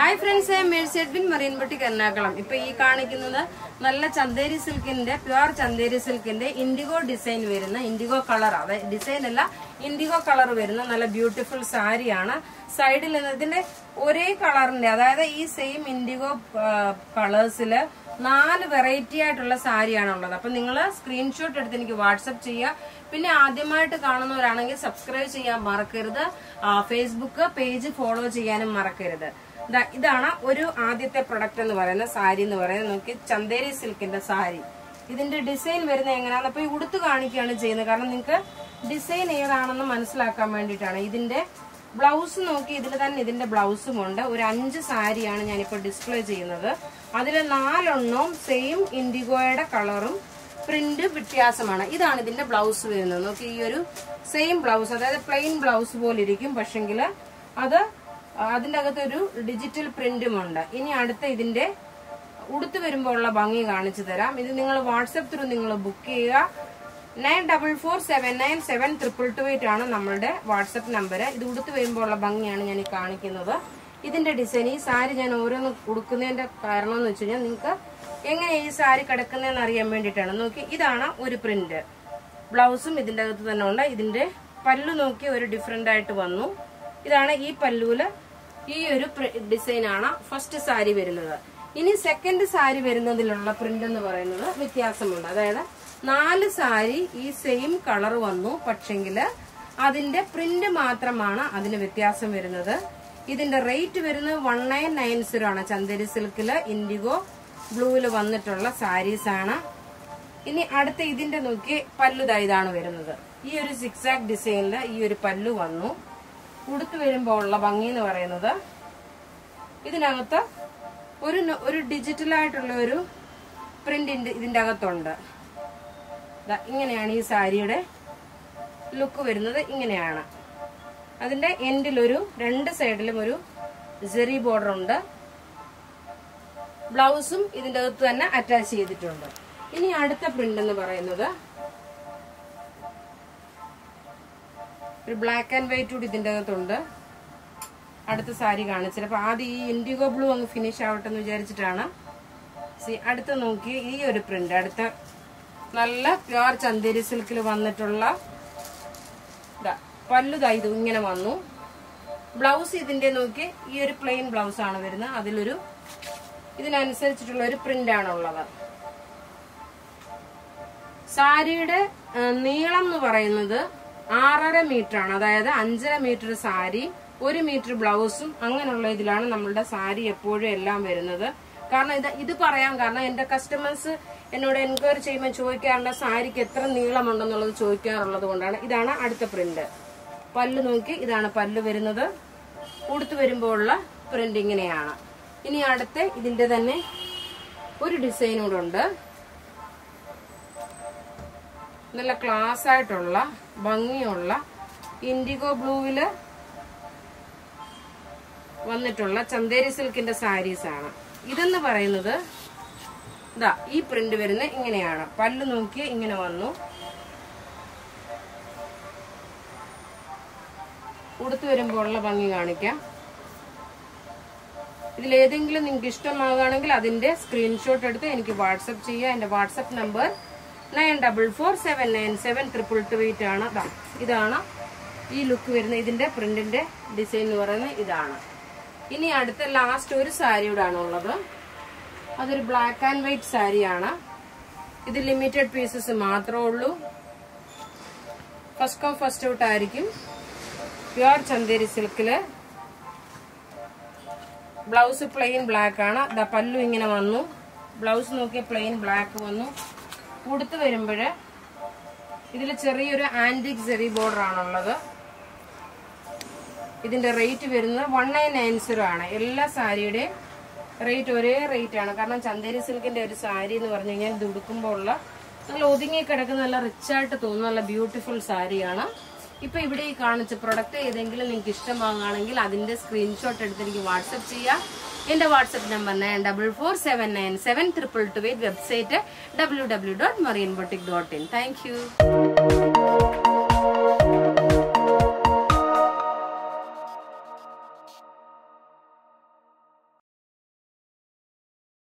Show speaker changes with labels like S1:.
S1: hi friends മേഴ്സെഡ്ബിൻ Marian boutique Ernakulam ഇപ്പൊ ഈ കാണിക്കുന്നത് നല്ല ചന്തേരി സിൽക്കിന്റെ പ്യുവർ ചന്തേരി സിൽക്കിന്റെ ഇൻഡിഗോ ഡിസൈൻ വരുന്ന ഇൻഡിഗോ കളർ അതായത് ഡിസൈൻ അല്ല ഇൻഡിഗോ കളർ വരുന്ന നല്ല ബ്യൂട്ടിഫുൾ സാരിയാണ് സൈഡിൽ നിന്ന് ഇതിന്റെ ഒരേ കളറിന്റെ അതായത് ഈ സെയിം ഇൻഡിഗോ കളേഴ്സില് നാല് വെറൈറ്റി ആയിട്ടുള്ള സാരിയാണ് ഉള്ളത് അപ്പൊ നിങ്ങൾ സ്ക്രീൻഷോട്ട് എടുത്ത് എനിക്ക് വാട്സപ്പ് ചെയ്യുക പിന്നെ ആദ്യമായിട്ട് കാണുന്നവരാണെങ്കിൽ സബ്സ്ക്രൈബ് ചെയ്യാൻ മറക്കരുത് ഫേസ്ബുക്ക് പേജ് ഫോളോ ചെയ്യാനും മറക്കരുത് ദാ ഇതാണ് ഒരു ആദ്യത്തെ പ്രൊഡക്റ്റ് എന്ന് പറയുന്ന സാരി എന്ന് പറയുന്നത് നോക്കി ചന്തേരി സിൽക്കിന്റെ സാരി ഇതിന്റെ ഡിസൈൻ വരുന്നത് എങ്ങനെയാണെന്ന് അപ്പൊ ഈ ഉടുത്ത് കാണിക്കുകയാണ് ചെയ്യുന്നത് കാരണം നിങ്ങൾക്ക് ഡിസൈൻ ഏതാണെന്ന് മനസ്സിലാക്കാൻ വേണ്ടിയിട്ടാണ് ഇതിന്റെ ബ്ലൗസ് നോക്കി ഇതിൽ തന്നെ ഇതിന്റെ ബ്ലൗസും ഉണ്ട് ഒരു അഞ്ച് സാരിയാണ് ഞാനിപ്പോൾ ഡിസ്പ്ലേ ചെയ്യുന്നത് അതിൽ നാലെണ്ണവും സെയിം ഇൻഡിഗോയുടെ കളറും പ്രിന്റ് വ്യത്യാസമാണ് ഇതാണ് ഇതിന്റെ ബ്ലൗസ് വരുന്നത് നോക്കി ഈ ഒരു സെയിം ബ്ലൗസ് അതായത് പ്ലെയിൻ ബ്ലൗസ് പോലെ ഇരിക്കും പക്ഷെങ്കിൽ അത് അതിന്റെ അകത്ത് ഒരു ഡിജിറ്റൽ പ്രിന്റും ഉണ്ട് ഇനി അടുത്ത ഇതിന്റെ ഉടുത്ത് വരുമ്പോൾ ഉള്ള ഭംഗി കാണിച്ചു തരാം ഇത് നിങ്ങൾ വാട്സപ്പ് ത്രൂ നിങ്ങൾ ബുക്ക് ചെയ്യുക nine double four seven nine seven triple two eight ആണ് നമ്മളുടെ വാട്സപ്പ് നമ്പർ ഇത് ഉടുത്ത് വരുമ്പോൾ ഉള്ള ഭംഗിയാണ് ഞാൻ ഈ കാണിക്കുന്നത് ഇതിന്റെ ഡിസൈൻ ഈ സാരി ഞാൻ ഓരോന്ന് കൊടുക്കുന്നതിന്റെ കാരണം എന്ന് വെച്ച് കഴിഞ്ഞാൽ നിങ്ങൾക്ക് എങ്ങനെ ഈ സാരി കിടക്കുന്നതെന്ന് അറിയാൻ വേണ്ടിയിട്ടാണ് നോക്കി ഇതാണ് ഒരു പ്രിന്റ് ബ്ലൗസും ഇതിന്റെ അകത്ത് തന്നെ ഉണ്ട് ഇതിന്റെ പല്ലു നോക്കി ഒരു ഡിഫറെന്റ് ആയിട്ട് വന്നു ഇതാണ് ഈ പല്ലുവില് ഈ ഒരു ഡിസൈൻ ആണ് ഫസ്റ്റ് സാരി വരുന്നത് ഇനി സെക്കൻഡ് സാരി വരുന്നതിലുള്ള പ്രിന്റ് എന്ന് പറയുന്നത് വ്യത്യാസമുണ്ട് അതായത് നാല് സാരി ഈ സെയിം കളർ വന്നു പക്ഷെങ്കില് അതിന്റെ പ്രിന്റ് മാത്രമാണ് അതിന് വ്യത്യാസം വരുന്നത് ഇതിന്റെ റേറ്റ് വരുന്നത് വൺ നയൻ നയൻ സീറോ ആണ് ചന്ദേരി സിൽക്കില് ഇൻഡിഗോ ബ്ലൂവില് വന്നിട്ടുള്ള സാരീസ് ആണ് ഇനി അടുത്ത ഇതിന്റെ നോക്കി പല്ലു ദാ ഇതാണ് വരുന്നത് ഈ ഒരു സിക്സാക് ഡിസൈനില് ഈ ഒരു പല്ലു വന്നു ഉടുത്ത് വരുമ്പോൾ ഉള്ള ഭംഗി എന്ന് പറയുന്നത് ഇതിനകത്ത് ഒരു ന- ഒരു ഡിജിറ്റൽ ആയിട്ടുള്ള ഒരു പ്രിന്റ് ഇതിന്റെ അകത്തുണ്ട് ദാ ഇങ്ങനെയാണ് ഈ സാരിയുടെ ലുക്ക് വരുന്നത് ഇങ്ങനെയാണ് അതിന്റെ എൻഡിൽ ഒരു രണ്ട് സൈഡിലും ഒരു ജെറി ബോർഡർ ഉണ്ട് ബ്ലൗസും ഇതിന്റെ അകത്ത് തന്നെ അറ്റാച്ച് ചെയ്തിട്ടുണ്ട് ഇനി അടുത്ത പ്രിന്റ് എന്ന് പറയുന്നത് ഒരു ബ്ലാക്ക് ആൻഡ് വൈറ്റ് കൂടി ഇതിന്റെ അകത്തുണ്ട് അടുത്ത സാരി കാണിച്ചത് അപ്പൊ ആദ്യം ഈ ഇൻഡിഗോ ബ്ലൂ അങ്ങ് ഫിനിഷ് ആവട്ടെ എന്ന് വിചാരിച്ചിട്ടാണ് സി അടുത്ത നോക്കി ഈ ഒരു പ്രിന്റ് അടുത്ത നല്ല പ്യുവർ ചന്തേരി സിൽക്കിൽ വന്നിട്ടുള്ള ദാ, പല്ലു ദാ ഇത് ഇങ്ങനെ വന്നു ബ്ലൗസ് ഇതിന്റെ നോക്കി ഈ ഒരു പ്ലെയിൻ ബ്ലൗസ് ആണ് വരുന്നത് അതിലൊരു ഇതിനനുസരിച്ചിട്ടുള്ള ഒരു പ്രിന്റ് ആണുള്ളത് സാരിയുടെ ആ, നീളം എന്ന് പറയുന്നത് ആറര മീറ്റർ ആണ് അതായത് അഞ്ചര മീറ്റർ സാരി ഒരു മീറ്റർ ബ്ലൗസും അങ്ങനെയുള്ള ഇതിലാണ് നമ്മളുടെ സാരി എപ്പോഴും എല്ലാം വരുന്നത് കാരണം ഇത് ഇത് പറയാം കാരണം എന്റെ കസ്റ്റമേഴ്സ് എന്നോട് എൻക്വയറി ചെയ്യുമ്പോൾ ചോദിക്കാറുണ്ട് സാരിക്ക് എത്ര നീളമുണ്ടെന്നുള്ളത് ചോദിക്കാറുള്ളത് കൊണ്ടാണ് ഇതാണ് അടുത്ത പ്രിന്റ് പല്ല് നോക്കി ഇതാണ് പല്ല് വരുന്നത് ഉടുത്ത് വരുമ്പോൾ ഉള്ള പ്രിന്റ് ഇങ്ങനെയാണ് ഇനി അടുത്ത ഇതിന്റെ തന്നെ ഒരു ഡിസൈൻ കൂടെ ഉണ്ട് നല്ല ക്ലാസ് ആയിട്ടുള്ള ഭംഗിയുള്ള ഇൻഡിഗോ ബ്ലൂവില് വന്നിട്ടുള്ള ചന്തേരി സിൽക്കിന്റെ സാരീസ് ആണ് ഇതെന്ന് പറയുന്നത് ഇതാ ഈ പ്രിന്റ് വരുന്ന ഇങ്ങനെയാണ് പല്ല് നോക്കി ഇങ്ങനെ വന്നു ഉടുത്ത് വരുമ്പോൾ ഉള്ള ഭംഗി കാണിക്കാം ഇതിലേതെങ്കിലും നിങ്ങൾക്ക് ഇഷ്ടമാകുകയാണെങ്കിൽ അതിന്റെ സ്ക്രീൻഷോട്ട് എടുത്ത് എനിക്ക് വാട്സപ്പ് ചെയ്യുക എന്റെ WhatsApp number nine double four seven nine seven triple two eight ആണ് ദാ, ഇതാണ് ഈ ലുക്ക് വരുന്ന ഇതിന്റെ പ്രിന്റിന്റെ ഡിസൈൻ എന്ന് പറയുന്നത് ഇതാണ് ഇനി അടുത്ത ലാസ്റ്റ് ഒരു സാരിയുടെ ആണുള്ളത് അതൊരു ബ്ലാക്ക് ആൻഡ് വൈറ്റ് സാരിയാണ് ഇത് ലിമിറ്റഡ് പീസസ് മാത്രമേ ഉള്ളൂ ഫസ്റ്റ് കം ഫസ്റ്റ് ഔട്ട് ആയിരിക്കും പ്യുവർ ചന്തേരി സിൽക്കില് ബ്ലൗസ് പ്ലെയിൻ ബ്ലാക്ക് ആണ് ദാ പല്ലു ഇങ്ങനെ വന്നു ബ്ലൗസ് നോക്കിയ പ്ലെയിൻ ബ്ലാക്ക് വന്നു ഉടുത്ത് വരുമ്പോൾ ഇതിൽ ചെറിയൊരു ആന്റിക് സെറി ബോർഡർ ആണുള്ളത് ഇതിന്റെ റേറ്റ് വരുന്നത് വൺ നയൻ നയൻ സീറോ ആണ് എല്ലാ സാരിയുടെയും റേറ്റ് ഒരേ റേറ്റ് ആണ് കാരണം ചന്തേരി സിൽക്കിന്റെ ഒരു സാരി എന്ന് പറഞ്ഞു കഴിഞ്ഞാൽ ഇത് ഉടുക്കുമ്പോൾ ഉള്ള നല്ല ഒതുങ്ങി കിടക്കുന്ന നല്ല റിച്ച് ആയിട്ട് തോന്നുന്ന നല്ല ബ്യൂട്ടിഫുൾ സാരിയാണ് ഇപ്പൊ ഇവിടെ ഈ കാണിച്ച പ്രൊഡക്റ്റ് ഏതെങ്കിലും നിങ്ങൾക്ക് ഇഷ്ടമാകുകയാണെങ്കിൽ അതിന്റെ സ്ക്രീൻഷോട്ട് എടുത്ത് എനിക്ക് വാട്സപ്പ് ചെയ്യാം എന്റെ WhatsApp number nine double four seven nine seven triple two eight website W W dot Marian boutique dot in thank U